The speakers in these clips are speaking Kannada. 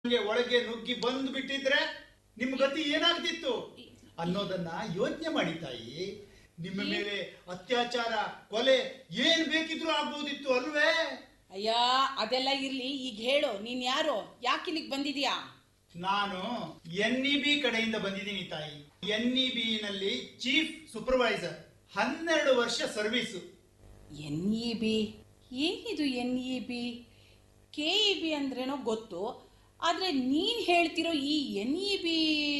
ಹಂಗೆ ಒಳಗೆ ನುಗ್ಗಿ ಬಂದು ಬಿಟ್ಟಿದ್ರೆ ನಿಮ್ ಗತಿ ಏನಾಗ್ತಿತ್ತು ಅನ್ನೋದನ್ನ ಯೋಚನೆ ಮಾಡಿ ತಾಯಿ ನಿಮ್ಮ ಮೇಲೆ ಅತ್ಯಾಚಾರ ಕೊಲೆ ಏನ್ ಬೇಕಿದ್ರು ಆಗ್ಬೋದಿತ್ತು ಅಲ್ವೇ ಅಯ್ಯ ಅದೆಲ್ಲ ಇರ್ಲಿ ಈಗ ಹೇಳು ನೀನ್ ಯಾರು ಯಾಕೆ ಇಲ್ಲಿಗೆ ಬಂದಿದ್ಯಾ ನಾನು ಎನ್ ಇ ಬಿ ಕಡೆಯಿಂದ ಬಂದಿದ್ದೀನಿ ತಾಯಿ ಎನ್ ಇ ಬಿ ನಲ್ಲಿ ಚೀಫ್ ಸೂಪರ್ವೈಸರ್ ಹನ್ನೆರಡು ವರ್ಷ ಸರ್ವಿಸು ಎನ್ ಇ ಬಿ ಏನಿದು N E B K E B ಅಂದ್ರೇನೋ ಗೊತ್ತು ಆದ್ರೆ ನೀನ್ ಹೇಳ್ತಿರೋ ಈ ಎನ್ ಇ ಬಿ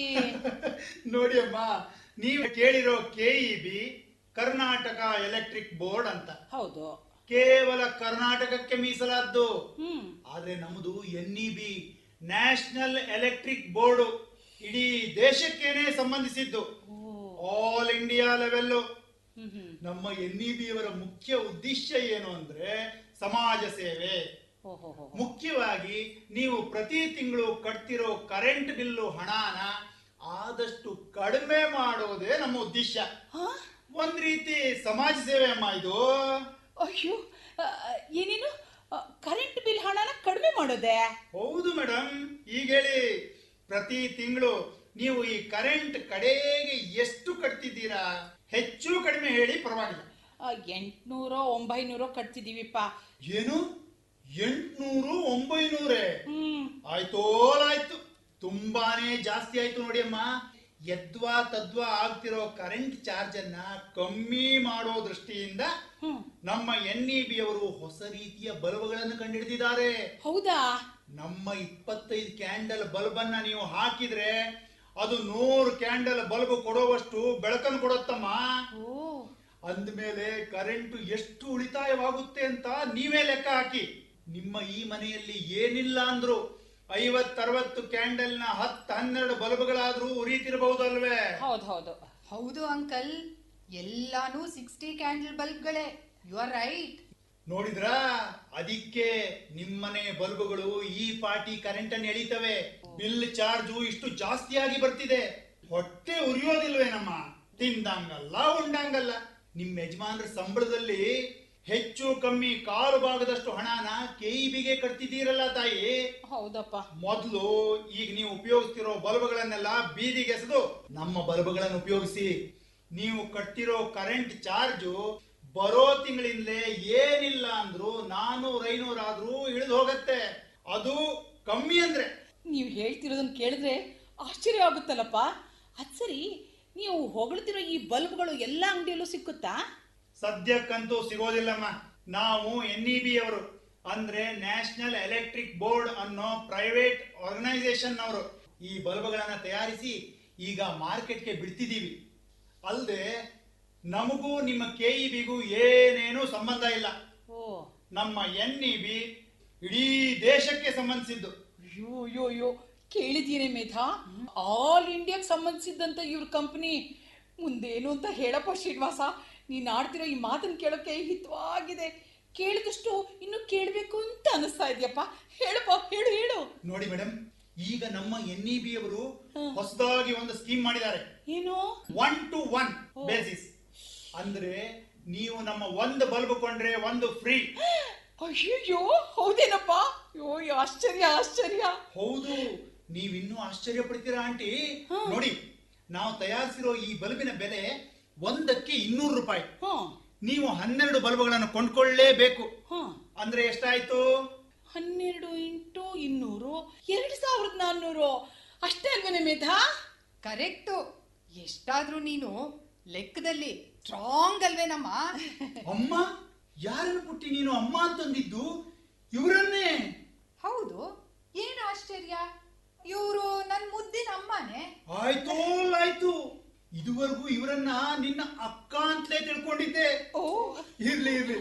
ನೋಡಿ ಅಮ್ಮ ನೀವು ಕೇಳಿರೋ K E B Karnataka electric board ಅಂತ ಹೌದು ಕೇವಲ ಕರ್ನಾಟಕಕ್ಕೆ ಮೀಸಲಾದ್ದು ಹ್ಮ್ ಆದ್ರೆ ನಮ್ಮದು N E B national electric board ಇಡೀ ದೇಶಕ್ಕೇನೆ ಸಂಬಂಧಿಸಿದ್ದು ಓ ಆಲ್ ಇಂಡಿಯಾ ಲೆವೆಲ್ ಹ್ಮ್ ಹ್ಮ್ ನಮ್ಮ ಎನ್ ಇ ಬಿ ಅವರ ಮುಖ್ಯ ಉದ್ದೇಶ ಏನು ಅಂದ್ರೆ ಸಮಾಜ ಸೇವೆ ಹೋ ಹೋ ಹೋ ಮುಖ್ಯವಾಗಿ ನೀವು ಪ್ರತಿ ತಿಂಗಳು ಕಟ್ತಿರೋ ಕರೆಂಟ್ ಬಿಲ್ಲು ಹಣನ ಆದಷ್ಟು ಕಡಿಮೆ ಮಾಡೋದೇ ನಮ್ಮ ಉದ್ದೇಶ ಹಾ? ಒಂದ್ ರೀತಿ ಸಮಾಜ ಸೇವೆ ಅಮ್ಮ ಇದು ಅಯ್ಯೋ ಆ, ಏನೇನು ಕರೆಂಟ್ ಬಿಲ್ ಹಣನ ಕಡಿಮೆ ಮಾಡೋದೆ ಹೌದು ಮೇಡಮ್ ಈಗ ಹೇಳಿ ಪ್ರತಿ ತಿಂಗಳು ನೀವು ಈ ಕರೆಂಟ್ ಕಡೆಗೆ ಎಷ್ಟು ಕಟ್ತಿದ್ದೀರಾ ಹೆಚ್ಚು ಕಡಿಮೆ ಹೇಳಿ ಪರವಾಗಿಲ್ಲ ಆ, ಎಂಟ್ನೂರೋ ಒಂಬೈನೂರೋ ಕಟ್ತಿದೀವಿಪ್ಪ ಏನು ಎಂಟ್ನೂರು ಒಂಬೈನೂರೇ ಹ್ಮ್ ಆಯ್ತೋಲಾಯ್ತು ತುಂಬಾನೇ ಜಾಸ್ತಿ ಆಯ್ತು ನೋಡಿ ಅಮ್ಮ ಯದ್ವಾ ತದ್ವಾ ಆಗ್ತಿರೋ ಕರೆಂಟ್ ಚಾರ್ಜ್ ಅನ್ನ ಕಮ್ಮಿ ಮಾಡೋ ದೃಷ್ಟಿಯಿಂದ ಹ್ಮ್ ನಮ್ಮ ಎನ್ ಇ ಬಿ ಅವರು ಹೊಸ ರೀತಿಯ ಬಲ್ಬ್ಗಳನ್ನು ಕಂಡುಹಿಡಿದಿದ್ದಾರೆ ಹೌದಾ ನಮ್ಮ ಇಪ್ಪತ್ತೈದು ಕ್ಯಾಂಡಲ್ ಬಲ್ಬ್ ಅನ್ನ ನೀವು ಹಾಕಿದ್ರೆ ಅದು ನೂರು ಕ್ಯಾಂಡಲ್ ಬಲ್ಬ್ ಕೊಡುವಷ್ಟು ಬೆಳಕನ್ನು ಕೊಡುತ್ತಮ್ಮ ಓ ಅಂದಮೇಲೆ ಕರೆಂಟ್ ಎಷ್ಟು ಉಳಿತಾಯವಾಗುತ್ತೆ ಅಂತ ನೀವೇ ಲೆಕ್ಕ ಹಾಕಿ ನಿಮ್ಮ ಈ ಮನೆಯಲ್ಲಿ ಏನಿಲ್ಲ ಅಂದ್ರು ಐವತ್ತರವತ್ತು ಕ್ಯಾಂಡಲ್ ನ ಹತ್ತು ಹನ್ನೆರಡು ಬಲ್ಬ್ಗಳಾದ್ರೂ ಉರಿತಿರಬಹುದಲ್ವೇ ಹೌದು ಹೌದು ಹೌದು ಅಂಕಲ್ ಎಲ್ಲಾನು ಸಿಕ್ಸ್ಟಿ ಕ್ಯಾಂಡಲ್ ಬಲ್ಬ್ಗಳೇ ಯು ಆರ್ ರೈಟ್ ನೋಡಿದ್ರಾ ಅದಕ್ಕೆ ನಿಮ್ಮನೆ ಬಲ್ಬ್ಗಳು ಈ ಪಾರ್ಟಿ ಕರೆಂಟ್ ಅನ್ನು ಎಳಿತವೆ ಬಿಲ್ ಚಾರ್ಜು ಇಷ್ಟು ಜಾಸ್ತಿಯಾಗಿ ಬರ್ತಿದೆ ಹೊಟ್ಟೆ ಉರಿಯೋದಿಲ್ವೇ ನಮ್ಮ ತಿಂದಂಗಲ್ಲ ಉಂಡಂಗಲ್ಲ ನಿಮ್ಮ ಯಜಮಾನ್ರ ಸಂಬಳದಲ್ಲಿ ಹೆಚ್ಚು ಕಮ್ಮಿ ಕಾಲು ಭಾಗದಷ್ಟು ಹಣನ ಕೆಇಬಿಗೆ ಕಟ್ತಿದ್ದೀರಲ್ಲ ತಾಯಿ ಹೌದಪ್ಪ ಮೊದಲು ಈಗ ನೀವು ಉಪಯೋಗಿಸ್ತಿರೋ ಬಲ್ಬ್ಗಳನ್ನೆಲ್ಲ ಬೀದಿಗೆ ಎಸೆದು ನಮ್ಮ ಬಲ್ಬ್ಗಳನ್ನು ಉಪಯೋಗಿಸಿ ನೀವು ಕಟ್ತಿರೋ ಕರೆಂಟ್ ಚಾರ್ಜು ಬರೋ ತಿಂಗಳಿಂದಲೇ ಏನಿಲ್ಲ ಅಂದ್ರು ನಾನೂರ ಐನೂರಾದ್ರೂ ಇಳಿದು ಹೋಗತ್ತೆ ಅದು ಕಮ್ಮಿ ಅಂದ್ರೆ ನೀವು ಹೇಳ್ತಿರೋದನ್ನ ಕೇಳಿದ್ರೆ ಆಶ್ಚರ್ಯ ಆಗುತ್ತಲ್ಲಪ್ಪ ಅದ್ ಸರಿ ನೀವು ಹೊಗಳ್ತಿರೋ ಈ ಬಲ್ಬ್ಗಳು ಎಲ್ಲ ಅಂಗಡಿಯಲ್ಲೂ ಸಿಕ್ಕುತ್ತಾ ಸದ್ಯಕ್ಕಂತೂ ಸಿಗೋದಿಲ್ಲಮ್ಮ ನಾವು ಎನ್ ಇ ಬಿ ಅವರು ಅಂದ್ರೆ ನ್ಯಾಷನಲ್ ಎಲೆಕ್ಟ್ರಿಕ್ ಬೋರ್ಡ್ ಅನ್ನೋ ಪ್ರೈವೇಟ್ ಆರ್ಗನೈಸೇಷನ್ ಅವರು ಈ ಬಲ್ಬ್ಗಳನ್ನ ತಯಾರಿಸಿ ಈಗ ಮಾರ್ಕೆಟ್ಗೆ ಬಿಡ್ತಿದ್ದೀವಿ ಅಲ್ಲದೆ ನಮಗೂ ನಿಮ್ಮ ಕೆ ಇ ಬಿಗೂ ಏನೇನೂ ಸಂಬಂಧ ಇಲ್ಲ ಓ ನಮ್ಮ ಎನ್ ಇ ಬಿ ಇಡೀ ದೇಶಕ್ಕೆ ಸಂಬಂಧಿಸಿದ್ದು ಅಯ್ಯೋ ಅಯ್ಯೋ ಅಯ್ಯೋ ಕೇಳಿದೀನಿ ಮೇಧಾ ಆಲ್ ಇಂಡಿಯಾಗೆ ಸಂಬಂಧಿಸಿದ್ದಂತ ಇವ್ರ ಕಂಪನಿ ಮುಂದೇನು ಅಂತ ಹೇಳಪ್ಪ ಶ್ರೀನಿವಾಸ ನೀನ್ ಆಡ್ತಿರೋ ಈ ಮಾತನ್ನ ಕೇಳೋಕೆ ಹಿತವಾಗಿದೆ ಕೇಳಿದಷ್ಟು ಇನ್ನು ಕೇಳಬೇಕು ಅಂತ ಅನಿಸ್ತಾ ಇದೆಯಪ್ಪ ಹೇಳಪ್ಪ ಹೇಳು ಹೇಳು ನೋಡಿ ಮೇಡಮ್ ಈಗ ನಮ್ಮ ಎನ್ ಇ ಬಿ ಅವರು ಹೊಸದಾಗಿ ಒಂದು ಸ್ಕೀಮ್ ಮಾಡಿದ್ದಾರೆ ಏನು ಒನ್ ಟು ಒನ್ ಬೇಸಿಸ್ ಅಂದ್ರೆ ನೀವು ನಮ್ಮ ಒಂದು ಬಲ್ಬ್ ಕೊಂಡ್ರೆ ಒಂದು ಫ್ರೀ ಅಯ್ಯಯ್ಯೋ ಹೌದೇನಪ್ಪ ಅಯ್ಯೋ ಆಶ್ಚರ್ಯ ಆಶ್ಚರ್ಯ ಹೌದು ನೀವಿನ್ನೂ ಆಶ್ಚರ್ಯ ಪಡ್ತೀರಾ ಆಂಟಿ ನೋಡಿ ನಾವು ತಯಾರಿಸಿರೋ ಈ ಬಲ್ಬಿನ ಬೆಲೆ ಒಂದಕ್ಕೆ ಇನ್ನೂರು ರೂಪಾಯಿ ಹಾ ನೀವು ಹನ್ನೆರಡು ಬಲ್ಬ್ಗಳನ್ನು ಕೊಂಡ್ಕೊಳ್ಳೇಬೇಕು ಹಾ ಅಂದ್ರೆ ಎಷ್ಟಾಯ್ತು ಹನ್ನೆರಡು ಇಂಟು ಇನ್ನೂರು ಎರಡು ಸಾವಿರದ ನಾನ್ನೂರು ಅಷ್ಟೇ ಅಲ್ವೇನೆ ಮೇಧಾ ಕರೆಕ್ಟು ಎಷ್ಟಾದ್ರೂ ನೀನು ಲೆಕ್ಕದಲ್ಲಿ ಸ್ಟ್ರಾಂಗ್ ಅಲ್ವೇನಮ್ಮ ಅಮ್ಮ ಯಾರನ್ನು ಪುಟ್ಟಿ ನೀನು ಅಮ್ಮ ಅಂತಂದಿದ್ದು ಇವರನ್ನೇ ಹೌದು ಏನು ಆಶ್ಚರ್ಯ ಇವರು ನನ್ ಮುದ್ದಿನ ಅಮ್ಮನೇ ಆಯ್ತು ಆಯ್ತು ಇದುವರೆಗೂ ಇವರನ್ನ ನಿನ್ನ ಅಕ್ಕ ಅಂತಲೇ ತಿಳ್ಕೊಂಡಿದ್ದೆ ಓ ಇರ್ಲಿ ಇರ್ಲಿ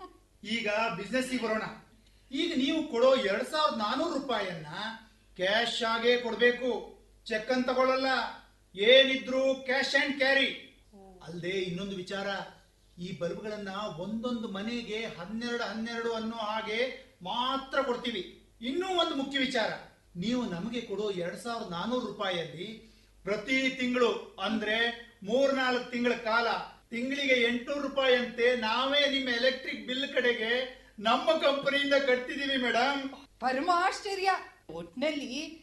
ಈಗ ಬಿಸ್ನೆಸ್ ಬರೋಣ ಈಗ ನೀವು ಕೊಡೋ ಎರಡ್ ಸಾವಿರದ ನಾನೂರು ರೂಪಾಯಿಯನ್ನ ಕ್ಯಾಶ್ ಆಗೇ ಕೊಡ್ಬೇಕು ಚೆಕ್ ಅಂತ ತಗೊಳ್ಳಲ್ಲ ಏನಿದ್ರು ಕ್ಯಾಶ್ ಅಂಡ್ ಕ್ಯಾರಿ ಅಲ್ಲದೆ ಇನ್ನೊಂದು ವಿಚಾರ ಈ ಬಲ್ಬ್ಗಳನ್ನ ಒಂದೊಂದು ಮನೆಗೆ ಹನ್ನೆರಡು ಹನ್ನೆರಡು ಅನ್ನೋ ಹಾಗೆ ಮಾತ್ರ ಕೊಡ್ತೀವಿ ಇನ್ನೂ ಒಂದು ಮುಖ್ಯ ವಿಚಾರ ನೀವು ನಮಗೆ ಕೊಡೋ ಎರಡ್ ಸಾವಿರದ ನಾನೂರು ರೂಪಾಯಿಯಲ್ಲಿ ಪ್ರತಿ ತಿಂಗಳು ಅಂದ್ರೆ ಮೂರ್ನಾಲ್ಕು ತಿಂಗಳ ಕಾಲ ತಿಂಗಳಿಗೆ ಎಂಟುನೂರು ರೂಪಾಯಿ ಅಂತೆ ನಾವೇ ನಿಮ್ಮ ಎಲೆಕ್ಟ್ರಿಕ್ ಬಿಲ್ ಕಡೆಗೆ ನಮ್ಮ ಕಂಪನಿಯಿಂದ ಕಟ್ತಿದೀವಿ ಮೇಡಮ್ ಪರಮ ಆಶ್ಚರ್ಯ ಒಟ್ನಲ್ಲಿ